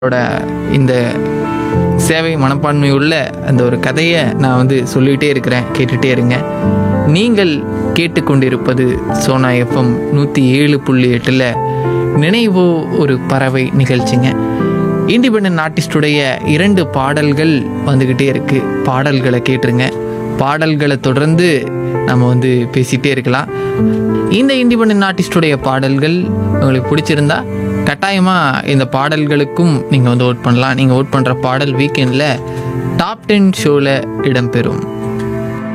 அவரோட இந்த சேவை மனப்பான்மை உள்ள அந்த ஒரு கதையை நான் வந்து சொல்லிகிட்டே இருக்கிறேன் கேட்டுகிட்டே இருங்க நீங்கள் கேட்டுக்கொண்டிருப்பது சோனா எஃப்எம் நூற்றி ஏழு புள்ளி எட்டில் நினைவோ ஒரு பறவை நிகழ்ச்சிங்க இண்டிபெண்ட் ஆர்டிஸ்டுடைய இரண்டு பாடல்கள் வந்துக்கிட்டே இருக்குது பாடல்களை கேட்டுருங்க பாடல்களை தொடர்ந்து நம்ம வந்து பேசிகிட்டே இருக்கலாம் இந்த இண்டிபெண்ட் ஆர்டிஸ்டுடைய பாடல்கள் உங்களுக்கு பிடிச்சிருந்தா கட்டாயமாக இந்த பாடல்களுக்கும் நீங்கள் வந்து ஓட் பண்ணலாம் நீங்கள் ஓட் பண்ணுற பாடல் வீக்கெண்டில் டாப் டென் ஷோவில் இடம்பெறும்